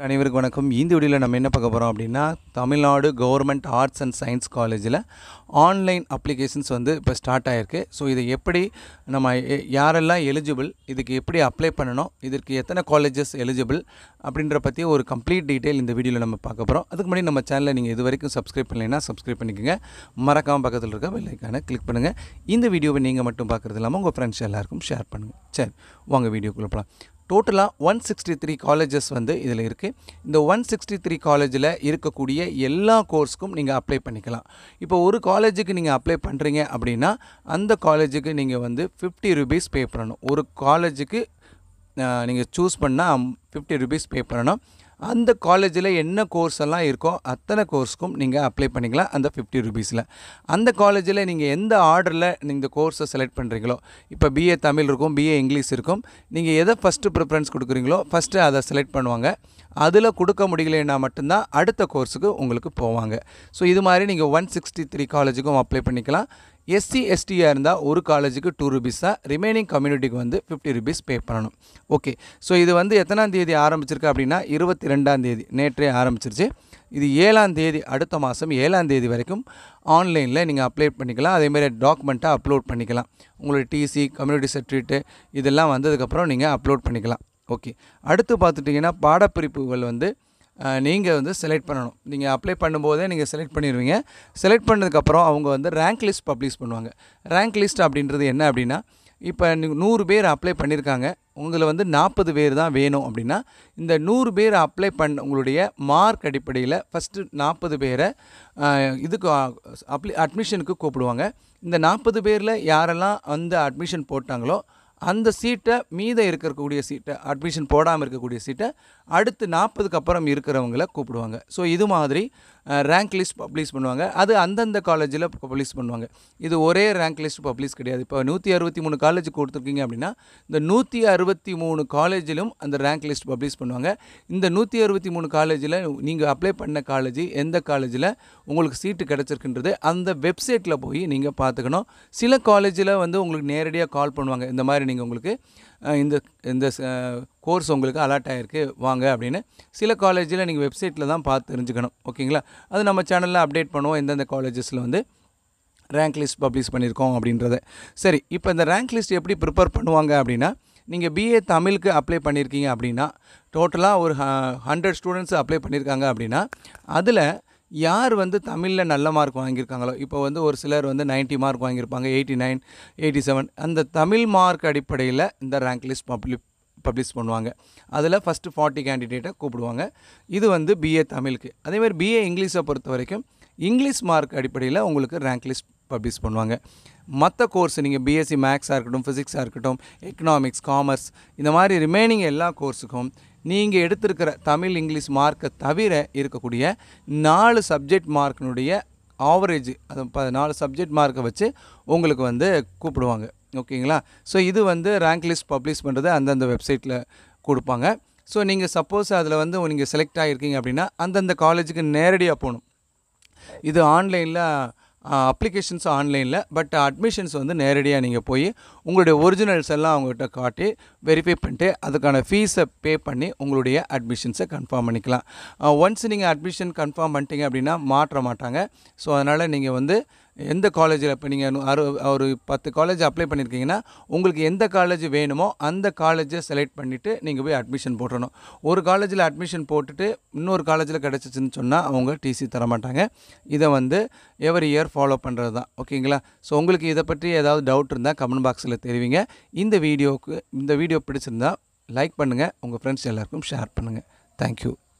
அனைவருக்கும் வணக்கம் இந்த வீடியோவில் நம்ம என்ன பார்க்க போகிறோம் அப்படின்னா Tamil Nadu government arts and science காலேஜில் ஆன்லைன் அப்ளிகேஷன்ஸ் வந்து இப்போ ஸ்டார்ட் ஆகிருக்கு ஸோ இதை எப்படி நம்ம எ- யாரெல்லாம் எலிஜிபிள் இதுக்கு எப்படி அப்ளை பண்ணணும் இதற்கு எத்தனை காலேஜஸ் எலிஜிபிள் அப்படின்ற பற்றி ஒரு கம்ப்ளீட் டீட்டெயில் இந்த வீடியோவில் நம்ம பார்க்க போகிறோம் அதுக்கு முன்னாடி நம்ம சேனலை நீங்கள் இது வரைக்கும் சப்ஸ்கிரைப் பண்ணலைன்னா சப்ஸ்கிரைப் பண்ணிக்கோங்க மறக்காமல் பக்கத்தில் இருக்க பெல் ஐக்கானை கிளிக் பண்ணுங்கள் இந்த வீடியோவை நீங்கள் மட்டும் பார்க்குறது இல்லாமல் உங்கள் ஃப்ரெண்ட்ஸ் எல்லாருக்கும் ஷேர் பண்ணுங்கள் சரி வாங்க வீடியோக்குள்ளே போகலாம் டோட்டலாக ஒன் சிக்ஸ்டி த்ரீ காலேஜஸ் வந்து இதில் இருக்குது இந்த ஒன் சிக்ஸ்டி த்ரீ காலேஜில் இருக்கக்கூடிய எல்லா கோர்ஸ்க்கும் நீங்கள் அப்ளை பண்ணிக்கலாம் இப்போ ஒரு காலேஜுக்கு நீங்கள் அப்ளை பண்ணுறீங்க அப்படின்னா அந்த காலேஜுக்கு நீங்கள் வந்து ஃபிஃப்டி ருபீஸ் பே பண்ணணும் ஒரு காலேஜுக்கு நீங்கள் சூஸ் பண்ணால் ஃபிஃப்டி ருபீஸ் பே பண்ணணும் அந்த காலேஜில் என்ன கோர்ஸ் எல்லாம் இருக்கோ அத்தனை கோர்ஸ்க்கும் நீங்கள் அப்ளை பண்ணிக்கலாம் அந்த ஃபிஃப்டி ருபீஸில் அந்த காலேஜில் நீங்கள் எந்த ஆர்டரில் நீங்கள் இந்த கோர்ஸை செலக்ட் பண்ணுறீங்களோ இப்போ பிஏ தமிழ் இருக்கும் பிஏ இங்கிலீஷ் இருக்கும் நீங்கள் எதை ஃபஸ்ட்டு ப்ரிஃபரன்ஸ் கொடுக்குறீங்களோ ஃபஸ்ட்டு அதை செலக்ட் பண்ணுவாங்க அதில் கொடுக்க முடியலைன்னா மட்டும்தான் அடுத்த கோர்ஸுக்கு உங்களுக்கு போவாங்க ஸோ இது மாதிரி நீங்கள் ஒன் சிக்ஸ்டி த்ரீ காலேஜுக்கும் அப்ளை பண்ணிக்கலாம் எஸ்சி எஸ்டியாக இருந்தால் ஒரு காலேஜுக்கு டூ ருபீஸ் தான் ரிமைனிங் கம்யூனிட்டிக்கு வந்து ஃபிஃப்டி ருபீஸ் பே பண்ணணும் ஓகே ஸோ இது வந்து எத்தனாம் தேதி ஆரம்பிச்சிருக்கு அப்படின்னா இருபத்தி ரெண்டாம் தேதி நேற்றே ஆரம்பிச்சிருச்சு இது ஏழாம் தேதி அடுத்த மாதம் ஏழாம் தேதி வரைக்கும் ஆன்லைனில் நீங்கள் அப்ளை பண்ணிக்கலாம் அதேமாதிரி டாக்குமெண்ட்டாக அப்லோட் பண்ணிக்கலாம் உங்களுடைய டிசி கம்யூனிட்டி சர்டிஃபிகேட்டு இதெல்லாம் வந்ததுக்கப்புறம் நீங்கள் அப்லோட் பண்ணிக்கலாம் ஓகே அடுத்து பார்த்துட்டிங்கன்னா பாடப்பிரிப்புகள் வந்து நீங்கள் வந்து செலக்ட் பண்ணணும் நீங்கள் அப்ளை பண்ணும்போதே நீங்கள் செலக்ட் பண்ணிடுவீங்க செலக்ட் பண்ணதுக்கப்புறம் அவங்க வந்து ரேங்க் லிஸ்ட் பப்ளிஷ் பண்ணுவாங்க ரேங்க் லிஸ்ட் அப்படின்றது என்ன அப்படின்னா இப்போ நீ- நூறு பேர் அப்ளை பண்ணியிருக்காங்க உங்களை வந்து நாற்பது பேர் தான் வேணும் அப்படின்னா இந்த நூறு பேர் அப்ளை பண்ண உங்களுடைய மார்க் அடிப்படையில் ஃபஸ்ட்டு நாற்பது பேரை ஆஹ், இதுக்கு அப்ளி அட்மிஷனுக்கு கூப்பிடுவாங்க இந்த நாற்பது பேரில் யாரெல்லாம் வந்து அட்மிஷன் போட்டாங்களோ அந்த சீட்டை மீத இருக்கக்கூடிய சீட்டை அட்மிஷன் போடாமல் இருக்கக்கூடிய சீட்டை அடுத்து நாற்பதுக்கு அப்புறம் இருக்கிறவங்கள கூப்பிடுவாங்க ஸோ இது மாதிரி ரேங்க் லிஸ்ட் பப்ளிஷ் பண்ணுவாங்க அது அந்தந்த காலேஜில் பப்ளிஷ் பண்ணுவாங்க இது ஒரே ரேங்க் லிஸ்ட் பப்ளிஷ் கிடையாது இப்போ நூற்றி அறுபத்தி மூணு காலேஜ் கொடுத்துருக்கீங்க அப்படின்னா இந்த நூற்றி அறுபத்தி மூணு காலேஜிலும் அந்த ரேங்க் லிஸ்ட் பப்ளிஷ் பண்ணுவாங்க இந்த நூற்றி அறுபத்தி மூணு காலேஜில் நீங்கள் அப்ளை பண்ண காலேஜ் எந்த காலேஜில் உங்களுக்கு சீட்டு கிடச்சிருக்குன்றது அந்த வெப்சைட்டில் போய் நீங்கள் பார்த்துக்கணும் சில காலேஜில் வந்து உங்களுக்கு நேரடியாக கால் பண்ணுவாங்க இந்த மாதிரி நீங்கள் உங்களுக்கு அஹ், இந்த இந்த கோர்ஸ் உங்களுக்கு அலாட் ஆகிருக்கு வாங்க அப்படின்னு சில காலேஜில் நீங்கள் வெப்சைட்டில் தான் பார்த்து தெரிஞ்சுக்கணும் ஓகேங்களா அது நம்ம சேனலில் அப்டேட் பண்ணுவோம் எந்தெந்த காலேஜஸில் வந்து ரேங்க் லிஸ்ட் பப்ளிஷ் பண்ணியிருக்கோம் அப்படின்றத சரி இப்போ இந்த ரேங்க் லிஸ்ட் எப்படி ப்ரிப்பேர் பண்ணுவாங்க அப்படின்னா நீங்கள் பிஏ தமிழுக்கு அப்ளை பண்ணியிருக்கீங்க அப்படின்னா டோட்டலாக ஒரு ஹண்ட்ரட் ஸ்டூடெண்ட்ஸ் அப்ளை பண்ணியிருக்காங்க அப்படின்னா அதில் யார் வந்து தமிழில் நல்ல மார்க் வாங்கியிருக்காங்களோ இப்போ வந்து ஒரு சிலர் வந்து 90 மார்க் வாங்கியிருப்பாங்க எயிட்டி நைன் எயிட்டி செவன் அந்த தமிழ் மார்க் அடிப்படையில் இந்த ரேங்க் லிஸ்ட் பப்ளி பப்ளிஷ் பண்ணுவாங்க அதில் ஃபஸ்ட்டு ஃபார்ட்டி கேண்டிடேட்டை கூப்பிடுவாங்க இது வந்து பிஏ தமிழுக்கு அதேமாதிரி பிஏ இங்கிலீஷை பொறுத்த வரைக்கும் இங்கிலீஷ் மார்க் அடிப்படையில் உங்களுக்கு ரேங்க் லிஸ்ட் பப்ளிஷ் பண்ணுவாங்க மற்ற கோர்ஸ் நீங்கள் பிஎஸ்சி மேக்ஸாக இருக்கட்டும் ஃபிசிக்ஸாக இருக்கட்டும் எக்கனாமிக்ஸ் காமர்ஸ் இந்த மாதிரி ரிமைனிங் எல்லா கோர்ஸுக்கும் நீங்கள் எடுத்திருக்கிற தமிழ் இங்கிலீஷ் மார்க்கை தவிர இருக்கக்கூடிய நாலு சப்ஜெக்ட் மார்க்கினுடைய ஆவரேஜ் அது ப நாலு சப்ஜெக்ட் மார்க்கை வச்சு உங்களுக்கு வந்து கூப்பிடுவாங்க ஓகேங்களா ஸோ இது வந்து ரேங்க் லிஸ்ட் பப்ளிஷ் பண்ணுறது அந்தந்த வெப்சைட்டில் கொடுப்பாங்க ஸோ நீங்கள் சப்போஸ் அதில் வந்து நீங்கள் செலக்ட் ஆகியிருக்கீங்க அப்படின்னா அந்தந்த காலேஜுக்கு நேரடியாக போகணும் இது ஆன்லைனில் அப்ளிகேஷன்ஸ் ஆன்லைனில் பட் அட்மிஷன்ஸ் வந்து நேரடியாக நீங்கள் போய் உங்களுடைய ஒரிஜினல்ஸ் எல்லாம் அவங்ககிட்ட காட்டி வெரிஃபை பண்ணிட்டு அதுக்கான ஃபீஸை பே பண்ணி உங்களுடைய அட்மிஷன்ஸை கன்ஃபார்ம் பண்ணிக்கலாம் ஒன்ஸ் நீங்கள் அட்மிஷன் கன்ஃபார்ம் பண்ணிட்டீங்க அப்படின்னா மாற்ற மாட்டாங்க ஸோ அதனால் நீங்கள் வந்து எந்த காலேஜில் இப்போ நீங்கள் அறு ஒரு பத்து காலேஜ் அப்ளை பண்ணியிருக்கீங்கன்னா உங்களுக்கு எந்த காலேஜ் வேணுமோ அந்த காலேஜை செலக்ட் பண்ணிவிட்டு நீங்கள் போய் அட்மிஷன் போட்டுறணும் ஒரு காலேஜில் அட்மிஷன் போட்டுட்டு இன்னொரு காலேஜில் கிடச்சிச்சின்னு சொன்னால் அவங்க டிசி தர மாட்டாங்க இதை வந்து எவரி இயர் ஃபாலோ பண்ணுறது தான் ஓகேங்களா ஸோ உங்களுக்கு இதை பற்றி ஏதாவது டவுட் இருந்தால் கமெண்ட் பாக்ஸில் தெரிவிங்க இந்த வீடியோவுக்கு இந்த வீடியோ பிடிச்சிருந்தா லைக் பண்ணுங்கள் உங்கள் ஃப்ரெண்ட்ஸ் எல்லாருக்கும் ஷேர் பண்ணுங்கள் தேங்க்யூ